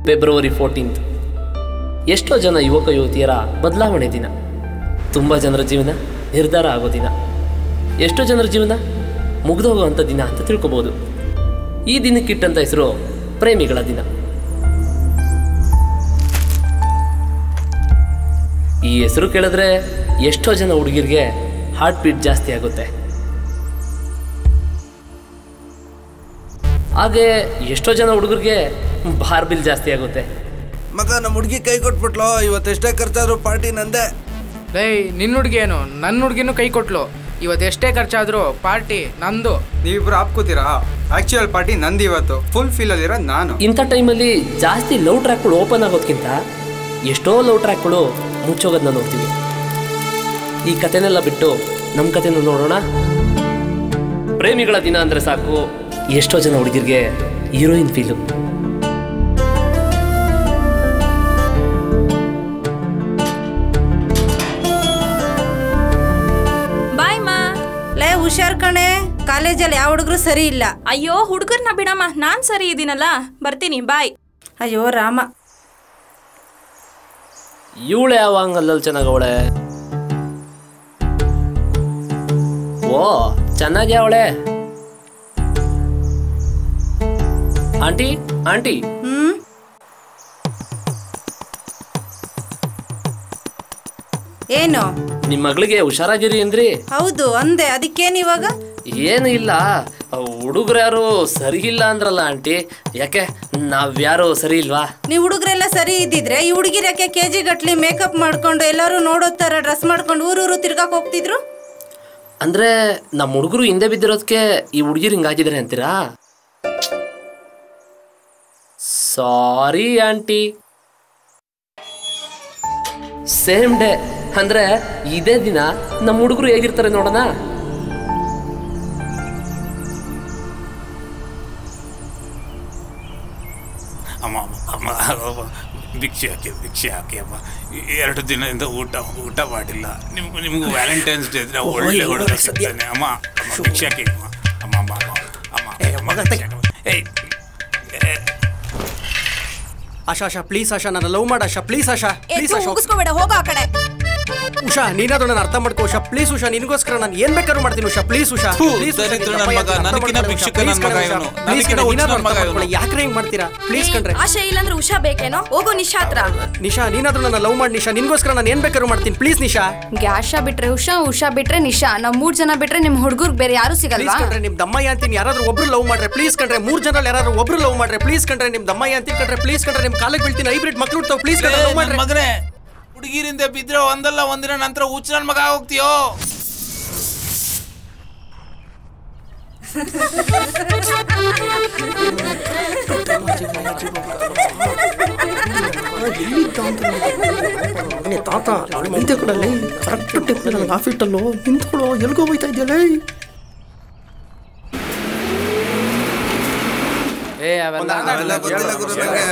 February fourteenth ಎಷ್ಟೋ ಜನ ಯುವಕ ಯುವತಿಯರ ಬದಲಾವಣೆ ದಿನ ತುಂಬ ಜನರ ಜೀವನ ನಿರ್ಧಾರ ಆಗೋ ದಿನ ಎಷ್ಟೋ ಜನರ ಜೀವನ ಮುಗ್ದೋಗುವಂಥ ದಿನ ಅಂತ ತಿಳ್ಕೊಬೋದು ಈ ದಿನಕ್ಕಿಟ್ಟಂಥ ಹೆಸರು ಪ್ರೇಮಿಗಳ ದಿನ ಈ ಹೆಸರು ಕೇಳಿದ್ರೆ ಎಷ್ಟೋ ಜನ ಹುಡುಗಿರಿಗೆ ಹಾರ್ಟ್ ಬೀಟ್ ಜಾಸ್ತಿ ಆಗುತ್ತೆ ಹಾಗೆ ಎಷ್ಟೋ ಜನ ಹುಡುಗರಿಗೆ ಬಾರ್ ಬಿಲ್ ಜಾಸ್ತಿ ಆಗುತ್ತೆ ಮಗ ನಮ್ಮ ಹುಡುಗಿ ಕೈ ಕೊಟ್ಬಿಟ್ಲು ಇವತ್ತು ಎಷ್ಟೇ ಖರ್ಚಾದ್ರು ಪಾರ್ಟಿ ನಂದೇ ಏಯ್ ನಿನ್ನ ಹುಡುಗಿ ಏನು ನನ್ನ ಹುಡುಗಿನೂ ಕೈ ಕೊಟ್ಲು ಇವತ್ತು ಎಷ್ಟೇ ಖರ್ಚಾದ್ರು ಪಾರ್ಟಿ ನಂದು ನೀವಿಬ್ರು ಆಪ್ಕೋತೀರಾ ಆಕ್ಚುಯಲ್ ಪಾರ್ಟಿ ನಂದು ಇವತ್ತು ಫುಲ್ ಫೀಲ್ ಅಲ್ಲಿರೋ ನಾನು ಇಂಥ ಟೈಮಲ್ಲಿ ಜಾಸ್ತಿ ಲವ್ ಟ್ರ್ಯಾಕ್ಗಳು ಓಪನ್ ಆಗೋದ್ಕಿಂತ ಎಷ್ಟೋ ಲವ್ ಟ್ರ್ಯಾಕ್ಗಳು ಮುಚ್ಚೋಗೋದನ್ನ ನೋಡ್ತೀವಿ ಈ ಕಥೆನೆಲ್ಲ ಬಿಟ್ಟು ನಮ್ಮ ಕಥೆನ ನೋಡೋಣ ಪ್ರೇಮಿಗಳ ದಿನ ಅಂದರೆ ಸಾಕು ಎಷ್ಟೋ ಜನ ಹುಡುಗಿರಿಗೆ ಹೀರೋಯಿನ್ ಫೀಲು ಬಾಯ್ ಮಾ ಲೇ ಹುಷಾರ್ ಕಣೆ ಕಾಲೇಜಲ್ಲಿ ಯಾವ ಹುಡುಗರು ಸರಿ ಇಲ್ಲ ಅಯ್ಯೋ ಹುಡುಗರ್ನ ಬಿಡಮ್ಮ ನಾನ್ ಸರಿ ಇದೀನಲ್ಲ ಬರ್ತೀನಿ ಬಾಯ್ ಅಯ್ಯೋ ರಾಮ ಇವಳೆ ಯಾವ ಅಂಗಲ್ಲಲ್ಲಿ ಚೆನ್ನಾಗವಳೆ ಓ ಚೆನ್ನಾಗಿ ಅವಳೆ ಆಂಟಿ ಆಂಟಿ ಹ್ಮ್ ಏನು ನಿಮ್ಮ ಮಗಳಿಗೆ ಹುಷಾರಾಗಿರಿ ಅಂದ್ರಿ ಹೌದು ಅಂದೆ ಅದಕ್ಕೇನು ಇವಾಗ ಏನು ಇಲ್ಲ ಹುಡುಗರು ಯಾರು ಸರಿ ಇಲ್ಲ ಅಂದ್ರಲ್ಲ ಆಂಟಿ ಯಾಕೆ ನಾವ್ಯಾರು ಸರಿ ಇಲ್ವಾ ನೀವು ಹುಡುಗರೆಲ್ಲ ಸರಿ ಇದ್ದಿದ್ರೆ ಈ ಹುಡುಗಿರ ಯಾಕೆ ಕೆ ಜಿ ಗಟ್ಲಿ ಮೇಕಪ್ ಮಾಡ್ಕೊಂಡು ಎಲ್ಲರೂ ನೋಡೋ ಥರ ಡ್ರೆಸ್ ಮಾಡ್ಕೊಂಡು ಊರೂರು ತಿರ್ಗಾಕ್ ಹೋಗ್ತಿದ್ರು ಅಂದ್ರೆ ನಮ್ಮ ಹುಡುಗರು ಹಿಂದೆ ಬಿದ್ದಿರೋದಕ್ಕೆ ಈ ಹುಡುಗಿರು ಹಿಂಗಾಗಿದ್ದಾರೆ ಅಂತೀರಾ ಸಾರಿ ಆಂಟಿ ಸೇಮ್ ಡೇ ಅಂದ್ರೆ ಇದೇ ದಿನ ನಮ್ಮ ಹುಡುಗರು ಹೇಗಿರ್ತಾರೆ ನೋಡೋಣ ಅಮ್ಮ ಅಮ್ಮ ಅಮ್ಮ ಭಿಕ್ಷೆ ಹಾಕಿ ಭಿಕ್ಷೆ ಹಾಕಿ ಅಮ್ಮ ಎರಡು ದಿನದಿಂದ ಊಟ ಊಟ ಮಾಡಿಲ್ಲ ನಿಮ್ಗೆ ನಿಮ್ಗೆ ವ್ಯಾಲೆಂಟೈನ್ಸ್ ಡೇ ಇದ್ರೆ ಒಳ್ಳೆ ಹುಡುಗ ಸಿಗ್ತಾನೆ ಅಮ್ಮ ಅಮ್ಮ ಭಿಕ್ಷೆ ಹಾಕಿ ಅಮ್ಮ ಅಮ್ಮ ಅಮ್ಮ ಅಮ್ಮ ಅಮ್ಮ ಅಮ್ಮ ಭಿಕ್ಷೆ ಹಾಕಿ. ಏಯ್ ಏ, ಆಶಾ ಆಶಾ ಪ್ಲೀಸ್ ಆಶಾ ನನ್ನ ಲವ್ ಮಾಡ ಆಶಾ ಪ್ಲೀಸ್ ಆಶಾ ಪ್ಲೀಸ್ ಆಶಾ ಮುಗಿಸ್ಕೋಬೇಡ ಹೋಗೋ ಆ ಕಡೆ ಉಷಾ ನೀನಾದ್ರೂ ನನ್ನ ಅರ್ಥ ಮಾಡ್ಕೋ ಉಷಾ ಪ್ಲೀಸ್ ಉಷಾ ನಿನಗೋಸ್ಕರ ನಾನು ಏನ್ ಬೇಕಾದ್ರೂ ಮಾಡ್ತೀನಿ ಉಷಾ ಪ್ಲೀಸ್ ಉಷಾ ಥು, ಪ್ಲೀಸ್ ಉಷಾ, ದರಿದ್ರ ನಿನ್ನ ನನ್ ಮಗ, ಅರ್ಥ ನನಗಿನ್ನ ಮಾಡ್ಕೊಳ್ಳಿ ಭಿಕ್ಷುಕ ಉಷಾ, ನನ್ ಮಗ please ಇವನು. ಕಣೆ, ನನಗಿನ್ನ please ಹುಚ್ಚು ಕಣೆ, ನನ್ ಮಗ ನೀನಾದ್ರೂ ಅರ್ಥ ಇವನು. ಮಾಡ್ಕೊಳ್ಳಿ. ಯಾಕ್ರೆ ಹಿಂಗ್ ಮಾಡ್ತೀರಾ ಪ್ಲೀಸ್ ಕಣ್ರೆ ಆಶೆ ಇಲ್ಲಾಂದ್ರೆ ಉಷಾ ಬೇಕೇನೋ ಹೋಗೋ ನಿಶಾ ಹತ್ರ ನಿಶಾ ನೀನಾದ್ರೂ ನನ್ನ ಲವ್ ಮಾಡಿ ನಿಶಾ ನಿನ್ಗೋಸ್ಕರ ನಾನು ಏನ್ ಬೇಕಾದ್ರೂ ಮಾಡ್ತೀನಿ ಪ್ಲೀಸ್ ನಿಶಾ ಗ್ಯಾಶಾ ಬಿಟ್ರೆ ಉಷಾ ಉಷಾ ಬಿಟ್ರೆ ನಿಶಾ ನಾವ್ ಮೂರ್ ಜನ ಬಿಟ್ರೆ ನಿಮ್ ಹುಡುಗರು ಬೇರೆ ಯಾರು ಪ್ಲೀಸ್ ಸಿಗಲ್ವಾ ಕಂಡ್ರೆ ನಿಮ್ ದಮ್ಮಯ್ಯ ಅಂತೀನಿ ಯಾರಾದ್ರೂ ಒಬ್ರು ಲವ್ ಮಾಡ್ರೆ ಪ್ಲೀಸ್ ಕಂಡ್ರೆ ಮೂರ್ ಜನ ಯಾರಾದ್ರೂ ಒಬ್ರು ಲವ್ ಮಾಡ್ರೆ ಪ್ಲೀಸ್ ಕಂಡ್ರೆ ನಿಮ್ ದಮ್ಮಯ್ಯ ಅಂತೀನಿ ಕಂಡ್ರೆ ಪ್ಲೀಸ್ ಕಂಡ್ರೆ ನಿಮ್ ಕಾಲಿಗೆ ಬೀಳ್ತೀನಿ ಹೈಬ್ರಿಡ್ ಮಕ್ಳು ಹುಡ್ತಾವ್ ಪ್ಲೀಸ್ ಏ, ಕಂಡ್ರೆ ಲವ್ ನನ್ ಮಾಡ್ರೆ ಮಗನೇ ಹುಡುಗಿರಿಂದ ಬಿದ್ರೆ ಒಂದಲ್ಲ ಒಂದಿನ ನಂತರ ಹುಚ್ಚ ನನ್ ಮಗ ಹೋಗ್ತೀಯೋ ತಾತ ನಿಂತೆ ಕಡಲ್ಲಿ ಕರೆಕ್ಟ್ ಟೈಮ್ ನನಗೆ ಆಫೀಟಲ್ಲೋ ನಿಂತ್ಕೊಳ್ಳೋ ಎಲ್ಗೋ ಹೋಯ್ತಾ ಇದೆಯಲ್ಲ ಏ ಅವೆಲ್ಲ ಅವೆಲ್ಲ ಗೊತ್ತಿಲ್ಲ ಗುರು ನಂಗೆ.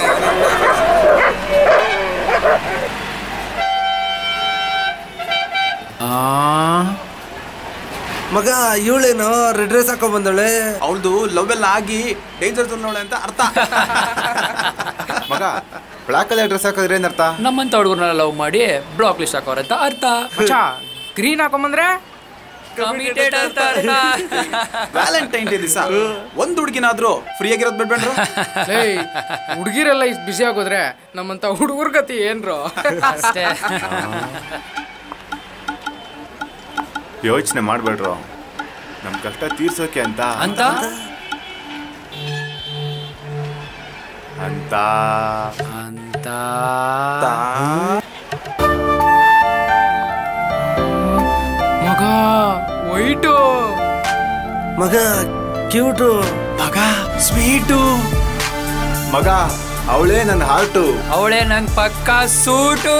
ಮಗ ಇವಳೇನು ರೆಡ್ ಡ್ರೆಸ್ ಹಾಕೊಂಡ್ ಬಂದಳೆ ಅವಳದು ಲವ್ ಎಲ್ಲ ಆಗಿ ಡೇಂಜರ್ ನೋಳೆ ಅಂತ ಅರ್ಥ ಮಗ ಬ್ಲಾಕ್ ಕಲರ್ ಡ್ರೆಸ್ ಹಾಕಿದ್ರೆ ಏನರ್ಥ ನಮ್ಮಂತ ಹುಡುಗರನ್ನ ಲವ್ ಮಾಡಿ ಬ್ಲಾಕ್ ಲಿಸ್ಟ್ ಹಾಕೋರೆ ಅಂತ ಅರ್ಥ ಮಚ್ಚಾ ಗ್ರೀನ್ ಹಾಕೊಂಬಂದ್ರೆ Committed ಅಂತ ಅರ್ಥ ವ್ಯಾಲೆಂಟೈನ್ ಡೇ ದಿವಸ ಒಂದ್ ಹುಡುಗಿನಾದ್ರೂ ಫ್ರೀ ಆಗಿರೋದ್ ಬಿಡ್ಬೇಡ್ರು ಏಯ್ ಹುಡುಗಿರೆಲ್ಲ ಇಷ್ಟು ಬಿಸಿ ಆಗೋದ್ರೆ ನಮ್ಮಂತ ಹುಡುಗರ ಗತಿ ಏನ್ರು ಅಷ್ಟೇ ಯೋಚನೆ ಮಾಡ್ಬೇಡ್ರು ನಮ್ ಕಷ್ಟ ತೀರ್ಸೋಕೆ ಅಂತ ಅಂತ ಅಂತ ಅಂತ ಮಗ ವೈಟು ಮಗ ಕ್ಯೂಟು ಮಗ ಸ್ವೀಟು ಮಗ ಅವಳೇ ನನ್ನ ಹಾರ್ಟು ಅವಳೇ ನಂಗ್ ಪಕ್ಕ ಸೂಟು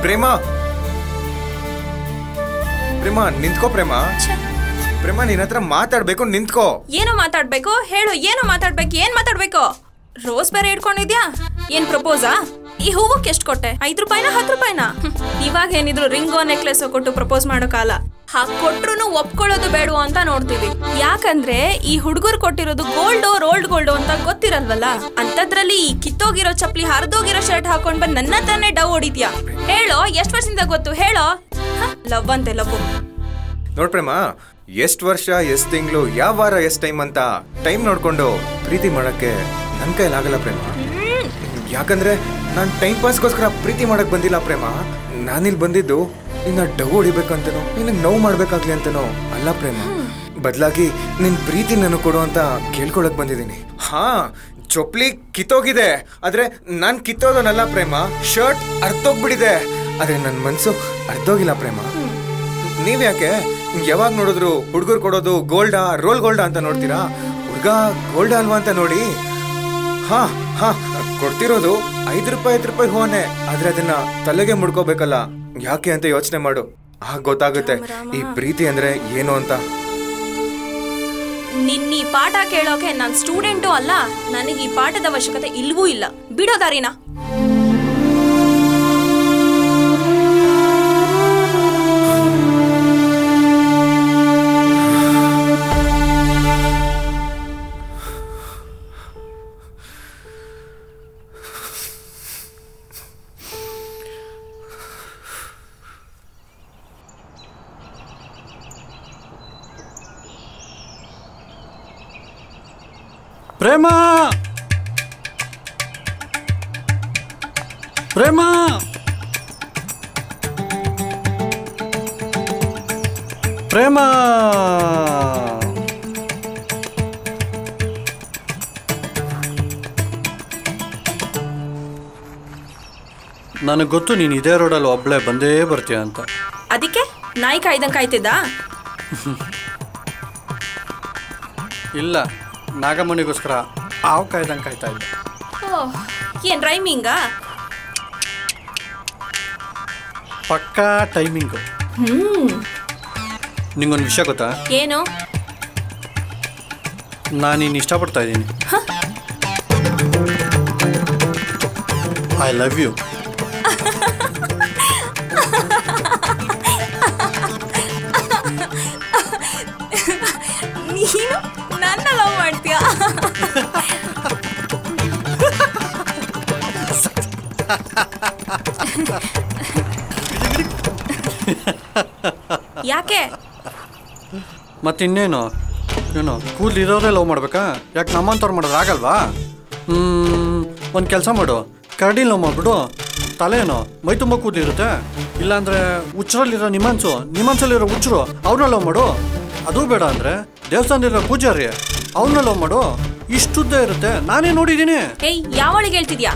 ಪ್ರೇಮ ಪ್ರೇಮ ನಿಂತ್ಕೋ ಪ್ರೇಮ ಪ್ರೇಮ ನಿನ್ನ ಹತ್ರ ಮಾತಾಡ್ಬೇಕು ನಿಂತ್ಕೋ ಏನೋ ಮಾತಾಡ್ಬೇಕು ಹೇಳು ಏನೋ ಮಾತಾಡ್ಬೇಕು ಏನ್ ಮಾತಾಡ್ಬೇಕು ರೋಸ್ ಬೇರೆ ಇಟ್ಕೊಂಡಿದ್ಯಾ ಏನ್ ಪ್ರಪೋಸಾ ಈ ಹೂವಕ್ಕೆ ಎಷ್ಟು ಕೊಟ್ಟೆ ಐದ್ ರೂಪಾಯಿನ ಹತ್ತು ರೂಪಾಯಿನ ಇವಾಗ ಏನಿದ್ರು ರಿಂಗೋ ನೆಕ್ಲೆಸ್ ಕೊಟ್ಟು ಪ್ರಪೋಸ್ ಮಾಡೋ ಕಾಲ ಹಾಕ್ ಕೊಟ್ರು ಒಪ್ಕೊಳ್ಳೋದು ಬೇಡವೋ ಅಂತ ನೋಡ್ತೀವಿ ಯಾಕಂದ್ರೆ ಈ ಹುಡುಗರು ಕೊಟ್ಟಿರೋದು ಗೋಲ್ಡೋ ರೋಲ್ಡ್ ಗೋಲ್ಡೋ ಅಂತ ಗೊತ್ತಿರಲ್ವಲ್ಲ ಅಂತದ್ರಲ್ಲಿ ಈ ಕಿತ್ತೋಗಿರೋ ಚಪ್ಲಿ ಹರಿದೋಗಿರೋ ಶರ್ಟ್ ಹಾಕೊಂಡ್ ಬಂದ್ ನನ್ನ ತಾನೇ ಡವ್ ಹೊಡಿದ್ಯಾ ಹೇಳೋ ಎಷ್ಟ್ ವರ್ಷದಿಂದ ಗೊತ್ತು ಹೇಳೋ ಲವ್ ಅಂತೆ ಲವ್ ನೋಡ್ ಪ್ರೇಮ ಎಷ್ಟ್ ವರ್ಷ ಎಷ್ಟ್ ತಿಂಗಳು ಯಾವ ವಾರ ಎಷ್ಟ್ ಟೈಮ್ ಅಂತ ಟೈಮ್ ನೋಡ್ಕೊಂಡು ಪ್ರೀತಿ ಮಾಡಕ್ಕೆ ನನ್ ಕೈಲಾಗಲ್ಲ ಪ್ರೇಮ ಯಾಕಂದ್ರೆ ನಾನ್ ಟೈಮ್ ಪಾಸ್ಗೋಸ್ಕರ ಪ್ರೀತಿ ಮಾಡಕ್ ಬಂದಿಲ್ಲ ಪ್ರೇಮ ನಾನಿಲ್ಲಿ ಬಂದಿದ್ದು ನಿನ್ನ ಡವ್ ಹೊಡಿಬೇಕಂತನೋ ನಿನಗೆ ನೋವು ಮಾಡ್ಬೇಕಾಗ್ಲಿ ಅಂತನೋ ಅಲ್ಲ ಪ್ರೇಮ ಬದಲಾಗಿ ನಿನ್ ಪ್ರೀತಿ ನನಗೆ ಕೊಡು ಅಂತ ಕೇಳ್ಕೊಳಕ್ ಬಂದಿದ್ದೀನಿ ಹಾ ಚೊಪ್ಲಿ ಕಿತ್ತೋಗಿದೆ ಆದ್ರೆ ನಾನ್ ಕಿತ್ತೋದನಲ್ಲ ಪ್ರೇಮ ಶರ್ಟ್ ಅರ್ಥೋಗ್ಬಿಟ್ಟಿದೆ ಆದ್ರೆ ನನ್ ಮನ್ಸು ಅರ್ಥೋಗಿಲ್ಲ ಪ್ರೇಮ ನೀವ್ಯಾಕೆ ಯಾವಾಗ ನೋಡಿದ್ರು ಹುಡುಗರು ಕೊಡೋದು ಗೋಲ್ಡಾ ರೋಲ್ ಗೋಲ್ಡಾ ಅಂತ ನೋಡ್ತೀರಾ ಹುಡ್ಗ ಗೋಲ್ಡ್ ಅಲ್ವಾ ಅಂತ ನೋಡಿ ಹಾ ಹಾ ಕೊಡ್ತಿರೋದು ಐದು ರೂಪಾಯಿ ಐದು ರೂಪಾಯಿ ಹೂವನೆ ಆದ್ರೆ ಅದನ್ನ ತಲೆಗೆ ಮುಡ್ಕೋಬೇಕಲ್ಲ ಯಾಕೆ ಅಂತ ಯೋಚನೆ ಮಾಡು ಆಗ ಗೊತ್ತಾಗುತ್ತೆ ಈ ಪ್ರೀತಿ ಅಂದ್ರೆ ಏನು ಅಂತ ನಿನ್ನ ಈ ಪಾಠ ಕೇಳೋಕೆ ನಾನ್ ಸ್ಟೂಡೆಂಟು ಅಲ್ಲ ನನಗೆ ಈ ಪಾಠದ ಅವಶ್ಯಕತೆ ಇಲ್ವೂ ಇಲ್ಲ ಬಿಡೋ ದಾರಿನ ಪ್ರೇಮ ಪ್ರೇಮ ಪ್ರೇಮ ನನಗೆ ಗೊತ್ತು ನೀನು ಇದೇ ರೋಡಲ್ಲಿ ಒಬ್ಳೆ ಬಂದೇ ಬರ್ತೀಯ ಅಂತ ಅದಕ್ಕೆ ನಾಯಿ ಕಾಯ್ದಂಗ್ ಕಾಯ್ತಿದ್ದ ಇಲ್ಲ ನಾಗಮಣಿಗೋಸ್ಕರ ಆವು ಕಾಯ್ದಂಗೆ ಕಾಯ್ತಾ ಇದ್ದೆ ಓಹ್ ಏನ್ ರೈಮಿಂಗಾ ಪಕ್ಕಾ ಟೈಮಿಂಗು ಹ್ಮ್ ನಿಂಗೊಂದು ವಿಷಯ ಗೊತ್ತಾ ಏನು ನಾನು ನೀನು ಇಷ್ಟಪಡ್ತಾ ಇದ್ದೀನಿ ಐ ಲವ್ ಯು ನೀನು ನನ್ನ ಲವ್ ಮಾಡ್ತೀಯಾ ಯಾಕೆ ಮತ್ತಿನ್ನೇನು ಏನು ಕೂದಲು ಇರೋರೇ ಲವ್ ಮಾಡ್ಬೇಕಾ ಯಾಕೆ ನಮ್ಮಂಥವ್ರು ಮಾಡೋದು ಆಗಲ್ವಾ ಒಂದು ಕೆಲಸ ಮಾಡು ಕರಡಿ ಲವ್ ಮಾಡ್ಬಿಡು ತಲೆನೋ ಮೈ ತುಂಬ ಕೂದಲಿರುತ್ತೆ ಇಲ್ಲಾಂದ್ರೆ ಹುಚ್ಚರಲ್ಲಿರೋ ನಿಮ್ಮನ್ಸು ನಿಮ್ಮನ್ಸಲ್ಲಿರೋ ಹುಚ್ಚರು ಅವ್ರನ್ನ ಲವ್ ಮಾಡು ಅದು ಬೇಡ ಅಂದರೆ ದೇವಸ್ಥಾನದಲ್ಲಿರೋ ಪೂಜಾರಿ ಅವ್ರನ್ನ ಲವ್ ಮಾಡು ಇಷ್ಟುದ್ದ ಇರುತ್ತೆ ನಾನೇ ನೋಡಿದ್ದೀನಿ ಏಯ್ ಯಾವಳಿಗೆ ಹೇಳ್ತಿದ್ಯಾ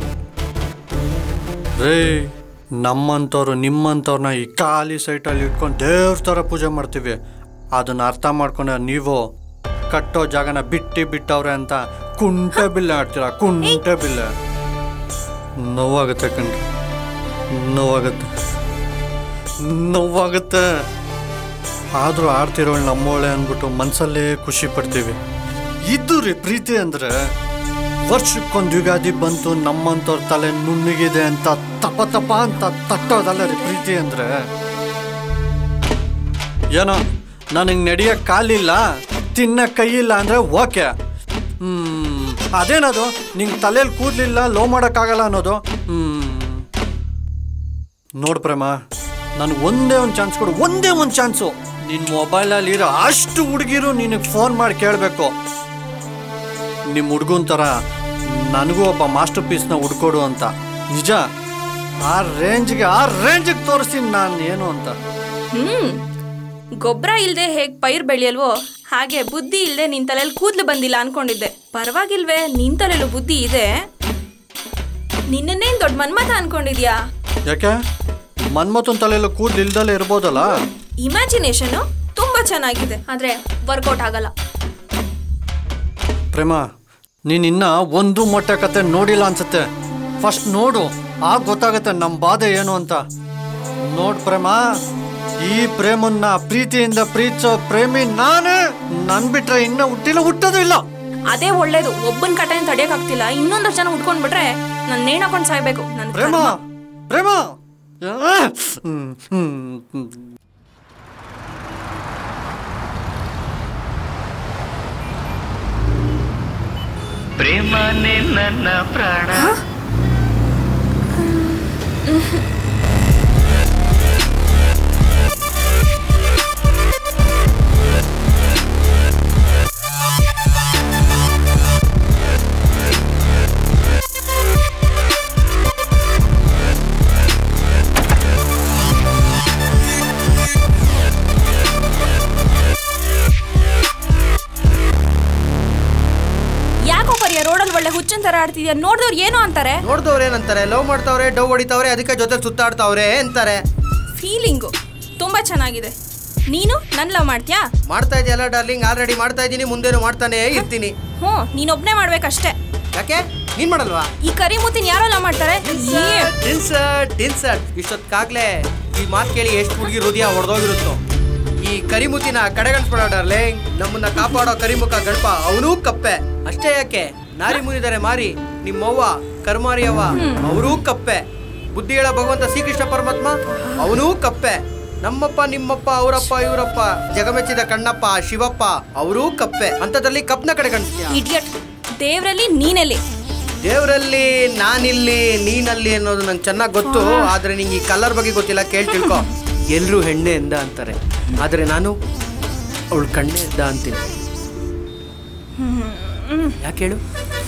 ರೇ ನಮ್ಮಂಥವ್ರು ನಿಮ್ಮಂಥವ್ರನ್ನ ಈ ಖಾಲಿ ಸೈಟಲ್ಲಿ ಇಟ್ಕೊಂಡು ದೇವ್ರ ಥರ ಪೂಜೆ ಮಾಡ್ತೀವಿ ಅದನ್ನ ಅರ್ಥ ಮಾಡ್ಕೊಂಡು ನೀವು ಕಟ್ಟೋ ಜಾಗನ ಬಿಟ್ಟು ಬಿಟ್ಟವ್ರೆ ಅಂತ ಕುಂಟೆ ಬಿಲ್ಲೆ ಆಡ್ತೀರಾ ಕುಂಟೆ ಬಿಲ್ಲೆ ನೋವಾಗುತ್ತೆ ಕಣ್ರಿ ನೋವಾಗುತ್ತೆ ನೋವಾಗುತ್ತೆ ಆದರೂ ಆಡ್ತಿರೋಳು ನಮ್ಮೋಳೆ ಅಂದ್ಬಿಟ್ಟು ಮನಸ್ಸಲ್ಲೇ ಖುಷಿ ಪಡ್ತೀವಿ ಇದು ರೀ ಪ್ರೀತಿ ಅಂದರೆ ವರ್ಷಕ್ಕೊಂದು ಯುಗಾದಿ ಬಂತು ನಮ್ಮಂಥವ್ರ ತಲೆ ನುಣ್ಣಗಿದೆ ಅಂತ ತಪ ತಪ ಅಂತ ತಟ್ಟೋದಲ್ಲ ರೀ ಪ್ರೀತಿ ಅಂದರೆ ಏನೋ ನನಗೆ ನಡೆಯೋಕ್ಕೆ ಕಾಲಿಲ್ಲ ತಿನ್ನ ಕೈಯಿಲ್ಲ ಅಂದರೆ ಓಕೆ ಹ್ಮ್ ಅದೇನದು ನಿಂಗೆ ತಲೆಯಲ್ಲಿ ಕೂದಲಿಲ್ಲ ಲೋ ಮಾಡೋಕ್ಕಾಗಲ್ಲ ಅನ್ನೋದು ಹ್ಮ್ ನೋಡು ಪ್ರೇಮ ನನಗೆ ಒಂದೇ ಒಂದು ಚಾನ್ಸ್ ಕೊಡು ಒಂದೇ ಒಂದು ಚಾನ್ಸು ನಿನ್ನ ಮೊಬೈಲಲ್ಲಿ ಇರೋ ಅಷ್ಟು ಹುಡುಗಿರು ನಿನಗೆ ಫೋನ್ ಮಾಡಿ ಕೇಳಬೇಕು ನಿಮ್ಮ ಹುಡುಗನ ಥರ ನನಗೂ ಒಬ್ಬ ಮಾಸ್ಟರ್ ಪೀಸ್ನ ಹುಡ್ಕೊಡು ಅಂತ ನಿಜ ಆ ರೇಂಜ್ಗೆ ಆ ರೇಂಜಿಗೆ ತೋರಿಸ್ತೀನಿ ನಾನು ಏನು ಅಂತ ಹ್ಮ್ ಗೊಬ್ಬರ ಇಲ್ದೆ ಹೇಗ್ ಪೈರ್ ಬೆಳೆಯಲ್ವೋ ಹಾಗೆ ಬುದ್ಧಿ ಇಲ್ದೆ ನಿನ್ ತಲೆಯಲ್ಲಿ ಕೂದ್ಲು ಬಂದಿಲ್ಲ ಅನ್ಕೊಂಡಿದ್ದೆ ಪರವಾಗಿಲ್ವೇ ನಿನ್ ತಲೆಯಲ್ಲೂ ಬುದ್ಧಿ ಇದೆ ನಿನ್ನನ್ನೇನ್ ದೊಡ್ಡ ಮನ್ಮಥ ಅನ್ಕೊಂಡಿದ್ಯಾ ಯಾಕೆ ಮನ್ಮಥನ ತಲೆಯಲ್ಲಿ ಕೂದಲು ಇಲ್ದಲೇ ಇರ್ಬೋದಲ್ಲ ಇಮ್ಯಾಜಿನೇಷನ್ ತುಂಬಾ ಚೆನ್ನಾಗಿದೆ ಆದ್ರೆ ವರ್ಕೌಟ್ ಆಗಲ್ಲ ಪ್ರೇಮ ನೀನ್ ಇನ್ನ ಒಂದು ಮೊಟ್ಟೆ ಕತೆ ನೋಡಿಲ್ಲ ಅನ್ಸುತ್ತೆ ಫಸ್ಟ್ ನೋಡು ಆಗ ಗೊತ್ತಾಗತ್ತೆ ನಮ್ಮ ಬಾಧೆ ಏನು ಅಂತ ನೋಡ್ ಪ್ರೇಮ ಈ ಪ್ರೇಮನ್ನ ಪ್ರೀತಿಯಿಂದ ಪ್ರೀತಿಸೋ ಪ್ರೇಮಿ ನಾನೇ ನನ್ ಬಿಟ್ರೆ ಇನ್ನ ಹುಟ್ಟಿಲ್ಲ ಹುಟ್ಟೋದು ಇಲ್ಲ ಅದೇ ಒಳ್ಳೇದು ಒಬ್ಬನ್ ಕಟೆನ್ ತಡಿಯಕ್ಕಾಗ್ತಿಲ್ಲ ಇನ್ನೊಂದಷ್ಟು ಜನ ಉಟ್ಕೊಂಡ್ಬಿಟ್ರೆ ನಾನು ನೇಣ್ ಹಾಕೊಂಡ್ ಸಾಯ್ಬೇಕು ನನ್ ಪ್ರೇಮ ಕರ್ಮ. ಪ್ರೇಮ ಆ, ಹ್ಮ್, ಹ್ಮ್, ಹ್ಮ್. ಪ್ರೇಮನೇ ನನ್ನ ಪ್ರಾಣ ಯಾಕೋ ಪರಿಯ ರೋಡಲ್ಲಿ ಒಳ್ಳೆ ಹುಚ್ಚನ್ ತರ ಆಡ್ತಿದ್ಯಾ ನೋಡಿದವ್ರು ಏನೋ ಅಂತಾರೆ ನೋಡ್ದವ್ರು ಏನಂತಾರೆ ಲವ್ ಮಾಡ್ತಾವ್ರೆ ಡವ್ ಹೊಡಿತಾವ್ರೆ ಅದಕ್ಕೆ ಜೊತೆ ಸುತ್ತಾಡ್ತಾವ್ರೆ ಅಂತಾರೆ ಫೀಲಿಂಗು ತುಂಬಾ ಚೆನ್ನಾಗಿದೆ ನೀನು ನನ್ ಲವ್ ಮಾಡ್ತೀಯಾ ಮಾಡ್ತಾ ಇದೆಯಲ್ಲ ಡಾರ್ಲಿಂಗ್ ಆಲ್ರೆಡಿ ಮಾಡ್ತಾ ಇದ್ದೀನಿ ಮುಂದೇನು ಮಾಡ್ತಾನೆ ಇರ್ತೀನಿ ಹ್ಞೂ ನೀನೊಬ್ನೇ ಮಾಡ್ಬೇಕಷ್ಟೇ ಯಾಕೆ ನೀನ್ ಮಾಡಲ್ವಾ ಈ ಕರಿಮೂತಿನ ಯಾರೋ ಲವ್ ಮಾಡ್ತಾರೆ ಏ, ಇನ್ಸರ್ಟ್ ಇನ್ಸರ್ಟ್ ಇಷ್ಟೊತ್ತಾಗ್ಲೇ ಈ ಮಾತು ಕೇಳಿ ಎಷ್ಟು ಹುಡುಗಿ ಹೃದಯ ಹೊಡೆದೋಗಿರುತ್ತೋ ಈ ಕರಿಮುತಿನ ಕಡೆಗಣಿಸ್ಬೇಡ ಡಾರ್ಲಿಂಗ್ ನಮ್ಮನ್ನ ಕಾಪಾಡೋ ಕರಿಮುಖ ಗಣಪ ಅವನೂ ಕಪ್ಪೆ ಅಷ್ಟೇ ಯಾಕೆ ನಾರಿ ಮುನಿದರೆ ಮಾರಿ ನಿಮ್ಮವ್ವ ಕರ್ಮಾರಿಯವ್ವ ಅವರೂ ಕಪ್ಪೆ ಬುದ್ಧಿ ಹೇಳೋ ಭಗವಂತ ಶ್ರೀಕೃಷ್ಣ ಪರಮಾತ್ಮ ಅವನೂ ಕಪ್ಪೆ ನಮ್ಮಪ್ಪ ನಿಮ್ಮಪ್ಪ ಅವರಪ್ಪ ಇವರಪ್ಪ ಜಗಮೆಚ್ಚಿದ ಕಣ್ಣಪ್ಪ ಶಿವಪ್ಪ ಅವರೂ ಕಪ್ಪೆ ಅಂತದ್ರಲ್ಲಿ ಕಪ್ನ ಕಡೆಗಣಿಸ್ತೀಯ ಇಡಿಯಟ್ ದೇವ್ರಲ್ಲಿ ನೀನೆಲ್ಲಿ ದೇವರಲ್ಲಿ ನಾನಿಲ್ಲಿ ನೀನಲ್ಲಿ ಅನ್ನೋದು ನಂಗೆ ಚೆನ್ನಾಗಿ ಗೊತ್ತು ಆದ್ರೆ ನಿಂಗೆ ಈ ಕಲರ್ ಬಗ್ಗೆ ಗೊತ್ತಿಲ್ಲ ಕೇಳಿ ತಿಳ್ಕೊ ಎಲ್ರೂ ಹೆಣ್ಣೆ ಎಂದ ಅಂತಾರೆ ಆದ್ರೆ ನಾನು ಅವಳು ಕಣ್ಣೆ ಎಂದ ಅಂತೀನಿ ಯಾಕೆ ಹೇಳು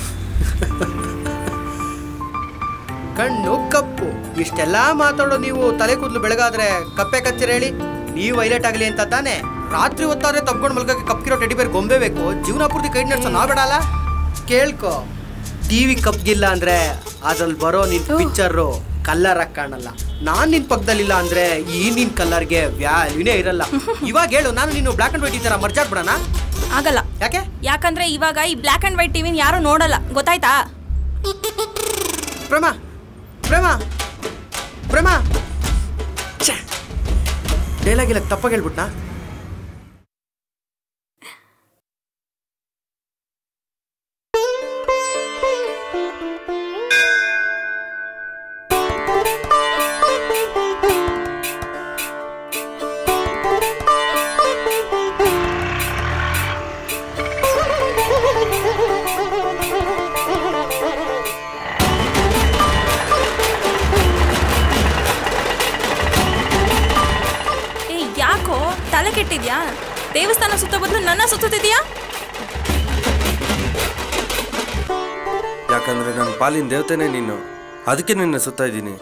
ಕಣ್ಣು ಕಪ್ಪು ಇಷ್ಟೆಲ್ಲ ಮಾತಾಡೋ ನೀವು ತಲೆ ಕೂದಲು ಬೆಳಗಾದ್ರೆ ಕಪ್ಪೆ ಕಚ್ಚಿರ ಹೇಳಿ ನೀವು ಹೈಲೈಟ್ ಆಗಲಿ ಅಂತ ತಾನೇ ರಾತ್ರಿ ಹೊತ್ತಾದ್ರೆ ತಪ್ಕೊಂಡು ಮಲ್ಕಕ್ಕೆ ಕಪ್ಪಿರೋ ಟೆಡಿ ಬೇರೆ ಗೊಂಬೆ ಬೇಕು ಜೀವನ ಪೂರ್ತಿ ಕೈ ನಡ್ಸೋ ನಾವ್ ಬೇಡಲ್ಲ ಕೇಳ್ಕೊ ಟಿವಿ ಕಪ್ಗಿಲ್ಲ ಅಂದ್ರೆ ಅದ್ರಲ್ಲಿ ಬರೋ ನಿನ್ ಪಿಕ್ಚರು ಕಲ್ಲರ್ ಆಗಿ ಕಾಣಲ್ಲ ನಾನ್ ನಿನ್ ಪಕ್ಕದಲ್ಲಿಲ್ಲ ಅಂದ್ರೆ ಈ ನಿನ್ ಕಲ್ಲರ್ಗೆ ವ್ಯಾಲ್ಯೂನೇ ಇರಲ್ಲ ಇವಾಗ ಹೇಳು ನಾನು ನೀನು ಬ್ಲಾಕ್ ಅಂಡ್ ವೈಟ್ ಈ ತರ ಮರ್ಜಾಕ್ಬಿಡಣ ಆಗಲ್ಲ ಯಾಕೆ ಯಾಕಂದ್ರೆ ಇವಾಗ ಈ ಬ್ಲ್ಯಾಕ್ ಅಂಡ್ ವೈಟ್ ಟಿವಿನ ಯಾರು ನೋಡಲ್ಲ ಗೊತ್ತಾಯ್ತಾ ಪ್ರೇಮ ಪ್ರೇಮ ಪ್ರೇಮ ಡೈಲಾಗ್ ಇಲ್ಲ ತಪ್ಪಾಗಿ ಹೇಳ್ಬಿಟ್ನಾ ಏ ಯಾಕೋ ತಲೆ ಕೆಟ್ಟಿದ್ಯಾ ದೇವಸ್ಥಾನ ಸುತ್ತ ಬದಲು ನನ್ನ ಸುತ್ತಿದ್ಯಾ ಯಾಕಂದ್ರೆ ನನ್ನ ಪಾಲಿನ ದೇವತೆನೇ ನೀನು ಅದಕ್ಕೆ ನಿನ್ನ ಸುತ್ತಾ ಇದ್ದೀನಿ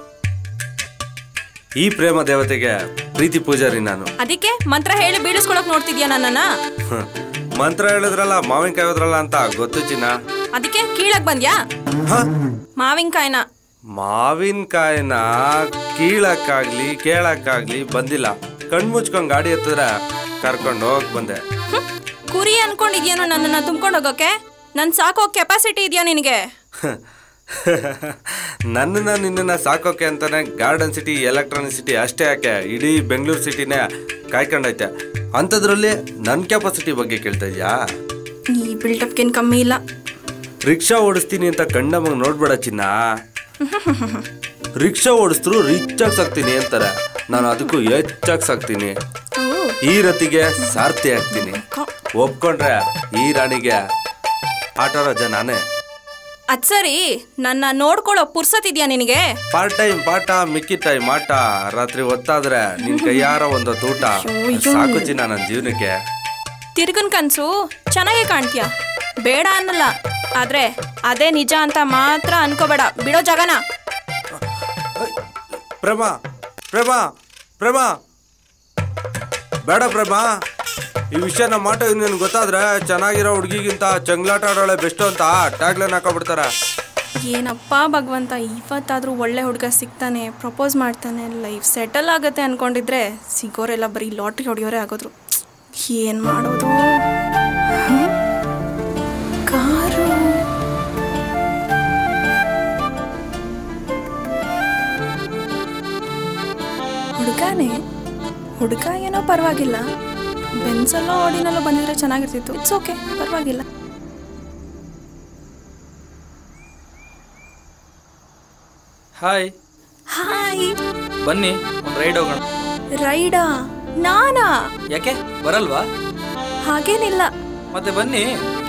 ಈ ಪ್ರೇಮ ದೇವತೆಗೆ ಪ್ರೀತಿ ಪೂಜಾರಿ ನಾನು ಅದಕ್ಕೆ ಮಂತ್ರ ಹೇಳಿ ಬೀಳಿಸ್ಕೊಳಕ್ ನೋಡ್ತಿದ್ಯಾ ನನ್ನನ್ನ ಹ್ಮ್. ಮಂತ್ರ ಹೇಳಿದ್ರಲ್ಲ ಮಾವಿನಕಾಯಿ ಹೋದ್ರಲ್ಲ ಅಂತ ಗೊತ್ತು ಚಿನ್ನ ಅದಕ್ಕೆ ಕೀಳಕ್ ಬಂದ್ಯಾ ಮಾವಿನಕಾಯಿನ ಮಾವಿನಕಾಯಿನ ಕೀಳಕ್ಕಾಗ್ಲಿ ಕೇಳಕ್ಕಾಗ್ಲಿ ಬಂದಿಲ್ಲ ಕಣ್ಮುಚ್ಕೊಂಡ್ ಗಾಡಿ ಎತ್ತಿದ್ರೆ ಕರ್ಕೊಂಡು ಹೋಗ್ ಬಂದೆ ಕುರಿ ಅನ್ಕೊಂಡಿದ್ಯೇನೋ ನನ್ನನ್ನ ತುಂಬ್ಕೊಂಡು ಹೋಗೋಕೆ ನನ್ ಸಾಕೋ ಕೆಪಾಸಿಟಿ ಇದೆಯಾ ನಿನಗೆ ನನ್ನನ್ನ ನಿನ್ನನ್ನ ಸಾಕೋಕೆ ಅಂತಾನೆ ಗಾರ್ಡನ್ ಸಿಟಿ ಎಲೆಕ್ಟ್ರಾನಿಕ್ ಸಿಟಿ ಅಷ್ಟೇ ಯಾಕೆ ಇಡೀ ಬೆಂಗಳೂರು ಸಿಟಿನೇ ಕಾಯ್ಕೊಂಡೈತೆ ಅಂಥದ್ರಲ್ಲಿ ನನ್ನ ಕೆಪಾಸಿಟಿ ಬಗ್ಗೆ ಕೇಳ್ತಾ ಇದ್ಯಾ ಈ ಬಿಲ್ಡಪ್ಗೇನು ಕಮ್ಮಿ ಇಲ್ಲ ರಿಕ್ಷಾ ಓಡಿಸ್ತೀನಿ ಅಂತ ಕಣ್ಣಮ್ಮಂಗ್ ನೋಡ್ಬೇಡ ಚಿನ್ನ ರಿಕ್ಷಾ ಓಡಿಸಿದ್ರು ರಿಚ್ ಆಗಿ ಸಾಕ್ತೀನಿ ಅಂತಾರೆ ನಾನು ಅದಕ್ಕೂ ಹೆಚ್ಚಾಗಿ ಸಾಕ್ತೀನಿ ಈ ರತಿಗೆ ಸಾರ್ಥಿ ಆಗ್ತೀನಿ ಒಪ್ಕೊಂಡ್ರೆ ಈ ರಾಣಿಗೆ ಆಟೋ ರಜ ನಾನೇ ಅದ್ ಸರಿ ನನ್ನ ನೋಡ್ಕೊಳ್ಳೋ ಪುರ್ಸತ್ತಿದ್ಯಾ ನಿನಗೆ ಪಾರ್ಟ್ ಟೈಮ್ ಪಾಠ ಮಿಕ್ಕಿ ಟೈಮ್ ಆಟ ರಾತ್ರಿ ಹೊತ್ತಾದ್ರೆ ನಿನ್ ಕೈಯಾರ ಒಂದು ಊಟ ಸಾಕು ಚಿನ್ನ ನನ್ನ ಜೀವನಕ್ಕೆ ತಿರ್ಗನ್ ಕನ್ಸು ಚೆನ್ನಾಗೇ ಕಾಣ್ತೀಯ ಬೇಡ ಅನ್ನಲ್ಲ ಆದ್ರೆ ಅದೇ ನಿಜ ಅಂತ ಮಾತ್ರ ಅನ್ಕೋಬೇಡ ಬಿಡೋ ಜಾಗನ ಪ್ರೇಮ ಪ್ರೇಮ ಪ್ರೇಮ ಬೇಡ ಪ್ರೇಮ ಈ ವಿಷಯ ನಮ್ಮ ಮಾಟ ನಿನ್ಗೆ ಗೊತ್ತಾದ್ರೆ ಚೆನ್ನಾಗಿರೋ ಹುಡುಗಿಗಿಂತ ಚಂಗ್ಲಾಟ ಆಡೋಳೆ ಬೆಸ್ಟ್ ಅಂತ ಟ್ಯಾಗ್ಲೈನ್ ಹಾಕೊಬಿಡ್ತಾರ ಏನಪ್ಪ ಭಗವಂತ ಇವತ್ತಾದ್ರೂ ಒಳ್ಳೆ ಹುಡುಗ ಸಿಗ್ತಾನೆ ಪ್ರಪೋಸ್ ಮಾಡ್ತಾನೆ ಲೈಫ್ ಸೆಟಲ್ ಆಗತ್ತೆ ಅನ್ಕೊಂಡಿದ್ರೆ ಸಿಗೋರೆಲ್ಲ ಬರೀ ಲಾಟ್ರಿ ಹೊಡಿಯೋರೇ ಆಗೋದ್ರು ಏನ್ ಮಾಡೋದು ಹ್ಮ್? ಕಾರು ಹುಡುಗ ಪರವಾಗಿಲ್ಲ ಬೆನ್ಸಲ್ಲೋ ಆಡಿನಲ್ಲೋ ಬಂದಿದ್ರೆ ಚೆನ್ನಾಗಿರ್ತಿತ್ತು ಇಟ್ಸ್ ಓಕೆ ಪರವಾಗಿಲ್ಲ ಹಾಯ್ ಹಾಯ್ ಬನ್ನಿ ಒಂದು ರೈಡ್ ಹೋಗೋಣ ರೈಡಾ ನಾನಾ ಯಾಕೆ ಬರಲ್ವಾ ಹಾಗೇನಿಲ್ಲ ಮತ್ತೆ ಬನ್ನಿ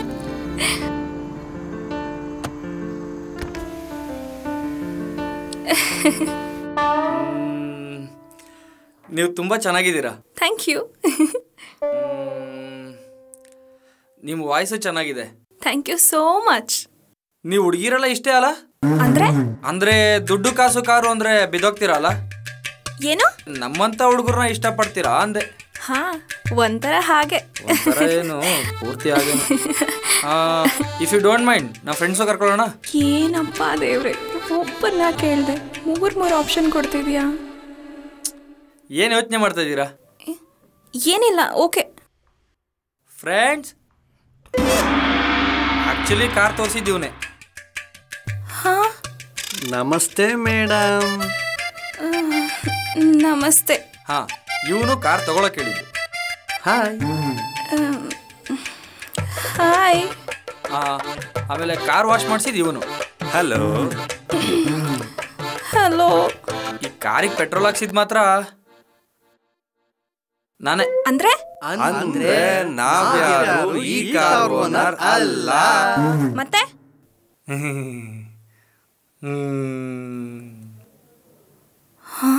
ಮ್, ನೀವು ತುಂಬ ಚೆನ್ನಾಗಿದ್ದೀರಾ ಥ್ಯಾಂಕ್ ಯು ನಿಮ್ಮ ವಾಯ್ಸು ಚೆನ್ನಾಗಿದೆ ಥ್ಯಾಂಕ್ ಯು ಸೋ ಮಚ್ ನೀವು ಹುಡುಗಿರೆಲ್ಲ ಇಷ್ಟೇ ಅಲ್ಲ ಅಂದ್ರೆ ಅಂದ್ರೆ ದುಡ್ಡು ಕಾಸು ಕಾರು ಅಂದ್ರೆ ಬಿದೋಗ್ತೀರಲ್ಲ ಏನು ನಮ್ಮಂತ ಹುಡುಗರನ್ನ ಇಷ್ಟಪಡ್ತೀರಾ ಅಂದೆ ಹಾ ಒಂಥರ ಹಾಗೆ ಒಂಥರ ಏನು ಪೂರ್ತಿ ಆಗೇನು ಇಫ್ ಯು ಡೋಂಟ್ ಮೈಂಡ್ ನಮ್ಮ ಫ್ರೆಂಡ್ಸು ಕರ್ಕೊಳ್ಳೋಣ ಏನಪ್ಪ ದೇವ್ರೆ ಒಬ್ಬನ್ನ ಕೇಳ್ದೆ ಮೂರ್ ಮೂರು ಆಪ್ಷನ್ ಕೊಡ್ತಿದ್ಯಾ ಏನು ಯೋಚನೆ ಮಾಡ್ತಾ ಇದ್ದೀರಾ ಏನಿಲ್ಲ ಓಕೆ ಫ್ರೆಂಡ್ಸ್ ಆಕ್ಚುಲಿ ಕಾರ್ ತೋರಿಸಿದ್ದೀವನೆ ಹಾ ನಮಸ್ತೆ ಮೇಡಮ್ ಆ, ನಮಸ್ತೆ ಹಾ ಇವನು ಕಾರ್ ತಗೊಳಕ್ ಹೇಳಿದ್ದು ಹಾಯ್ ಹಾಯ್ ಆಮೇಲೆ ಕಾರ್ ವಾಶ್ ಮಾಡಿಸಿದ್ ಇವನು ಹಲೋ ಹಲೋ ಈ ಕಾರಿಗೆ ಪೆಟ್ರೋಲ್ ಹಾಕ್ಸಿದ್ ಮಾತ್ರ ನಾನೇ ಅಂದ್ರೆ ಅಂದ್ರೆ ನಾವ್ಯಾರು ಈ ಕಾರ್ ಓನರ್ ಅಲ್ಲ ಮತ್ತೆ ಹಾ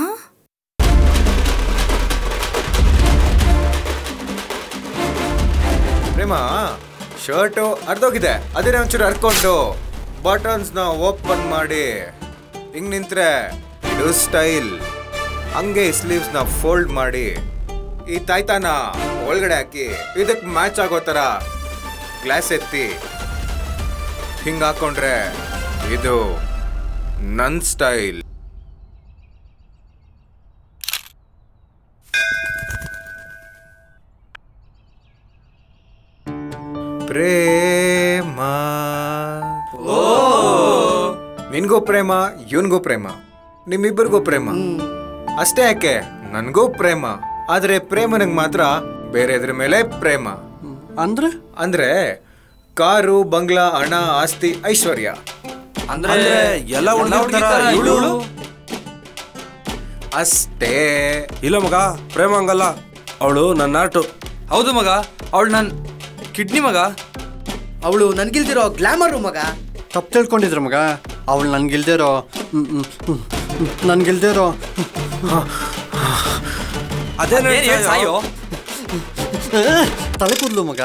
ಪ್ರೇಮ ಶರ್ಟು ಅರ್ಧೋಗಿದೆ ಅದನ್ನೇ ಒಂಚೂರು ಹರ್ಕೊಂಡು ಬಟನ್ಸ್ನ ಓಪನ್ ಮಾಡಿ ಹಿಂಗ್ ನಿಂತ್ರೆ ಇದು ಸ್ಟೈಲ್ ಹಂಗೆ ಸ್ಲೀವ್ಸ್ನ ಫೋಲ್ಡ್ ಮಾಡಿ ಈ ತಾಯ್ತಾನ ಒಳಗಡೆ ಹಾಕಿ ಇದಕ್ಕೆ ಮ್ಯಾಚ್ ಆಗೋ ಥರ ಗ್ಲಾಸ್ ಎತ್ತಿ ಹಿಂಗ್ ಹಾಕೊಂಡ್ರೆ ಇದು ನನ್ ಸ್ಟೈಲ್ ಪ್ರೇಮ ನಿನ್ಗೂ ಪ್ರೇಮ ಇವನ್ಗೂ ಪ್ರೇಮ ನಿಮ್ಮಿಬ್ಬರಿಗೂ ಪ್ರೇಮ ಅಷ್ಟೇ ಯಾಕೆ ನನ್ಗೂ ಪ್ರೇಮ ಆದ್ರೆ ಪ್ರೇಮನಿಗೆ ಮಾತ್ರ ಬೇರೆ ಇದ್ರ ಮೇಲೆ ಪ್ರೇಮ ಅಂದ್ರೆ ಅಂದ್ರೆ ಕಾರು ಬಂಗ್ಲಾ ಹಣ ಆಸ್ತಿ ಐಶ್ವರ್ಯ ಅಂದ್ರೆ ಎಲ್ಲ ಹುಡುಗಿ ತರ ಇವಳು ಅಷ್ಟೇ ಇಲ್ಲ ಮಗ ಪ್ರೇಮ ಹಂಗಲ್ಲ ಅವಳು ನನ್ನ ಆಟು ಹೌದು ಮಗ ಅವಳು ನನ್ ಕಿಡ್ನಿ ಮಗ ಅವಳು ನನ್ಗಿಲ್ದಿರೋ ಗ್ಲಾಮರು ಮಗ ತಪ್ಪು ತಿಳ್ಕೊಂಡಿದ್ರ ಮಗ ಅವಳು ನನ್ಗಿಲ್ದೇರೋ ನನ್ಗಿಲ್ದೇರೋ ಅದೇನ್ ಏನ್ ಹೇಳ್ ಸಾಯೋ ತಲೆ ಕೂದ್ಲು ಮಗ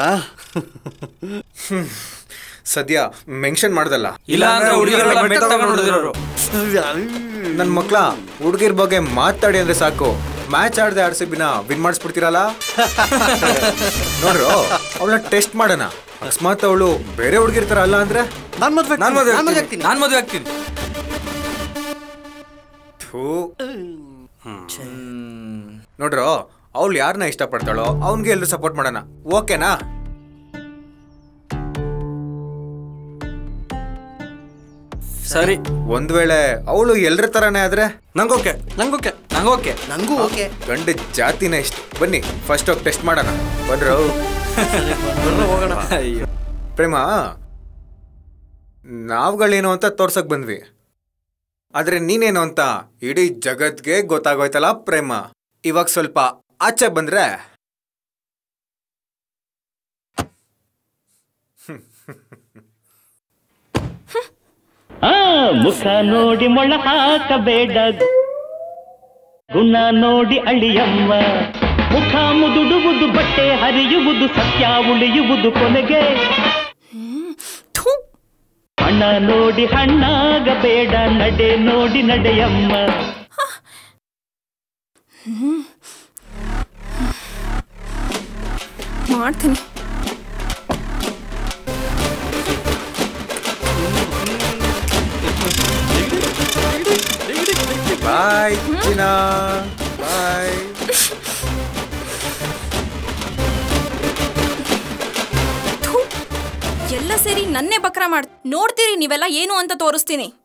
ಸದ್ಯ ಮೆನ್ಷನ್ ಮಾಡ್ದಲ್ಲ ಇಲ್ಲ ಅಂದ್ರೆ ಹುಡುಗಿರೆಲ್ಲ ಮೆಟ್ಟ ತಗೊಂಡು ಹೊಡ್ದಿರೋರು. ನನ್ ಮಕ್ಳ ಹುಡುಗಿರ್ ಬಗ್ಗೆ ಮಾತಾಡಿ ಅಂದ್ರೆ ಸಾಕು ಮ್ಯಾಚ್ ಆಡದೆ ಆರ್ ಸಿ ಬಿನ ವಿನ್ ಮಾಡಿಸ್ಬಿಡ್ತೀರಲ್ಲ ನೋಡ್ರು ಅವಳನ್ನ ಟೆಸ್ಟ್ ಮಾಡೋಣ ಅಕಸ್ಮಾತ್ ಅವಳು ಬೇರೆ ಹುಡುಗಿರ್ ತರ ಅಲ್ಲ ಅಂದ್ರೆ ನಾನ್ ಮದ್ವೆ ನಾನ್ ಮದ್ವೆ ನಾನ್ ಮದ್ವೆ ಆಗ್ತೀನಿ ನಾನ್ ಮದ್ವೆ ಆಗ್ತೀನಿ ಥೂ. ನೋಡ್ರು ಅವಳು ಯಾರನ್ನ ಇಷ್ಟಪಡ್ತಾಳೋ ಅವನ್ಗೆ ಎಲ್ರು ಸಪೋರ್ಟ್ ಮಾಡೋಣ ಓಕೆನಾ ಸರಿ ಒಂದ್ ವೇಳೆ ಅವಳು ಎಲ್ರ ತರಾನೇ ಆದ್ರೆ ನಂಗೋಕೆ ನಂಗೋಕೆ ನಂಗೋಕೆ ನಂಗೂ ಓಕೆ ಗಂಡ ಜಾತಿನೇ ಇಷ್ಟ ಬನ್ನಿ ಫಸ್ಟ್ ಹೋಗಿ ಟೆಸ್ಟ್ ಮಾಡೋಣ ಬನ್ರು ಹೋಗೋಣ ಪ್ರೇಮ ನಾವುಗಳೇನು ಅಂತ ತೋರ್ಸಕ್ ಬಂದ್ವಿ ಆದ್ರೆ ನೀನೇನು ಅಂತ ಇಡೀ ಜಗತ್ಗೆ ಗೊತ್ತಾಗೋಯ್ತಲ್ಲ ಪ್ರೇಮ ಇವಾಗ ಸ್ವಲ್ಪ ಆಚೆ ಬಂದ್ರೆ ಆ ಮುಖ ನೋಡಿ ಮೊಳ ಹಾಕಬೇಡ ಗುಣ ನೋಡಿ ಅಳಿಯಮ್ಮ ಮುಖ ಮುದುಡುವುದು ಬಟ್ಟೆ ಹರಿಯುವುದು ಸತ್ಯ ಉಳಿಯುವುದು ಕೊನೆಗೆ ಹಣ ನೋಡಿ ಹಣ್ಣಾಗಬೇಡ ನಡೆ ನೋಡಿ ನಡೆಯಮ್ಮ ಮಾಡ್ತೀನಿ ಬಾಯ್ ಚಿನಾ ಬಾಯ್ ಥು, ಎಲ್ಲ ಸೇರಿ ನನ್ನೇ ಬಕ್ರ ಮಾಡ್ ನೋಡ್ತೀರಿ ನೀವೆಲ್ಲ ಏನು ಅಂತ ತೋರಿಸ್ತೀನಿ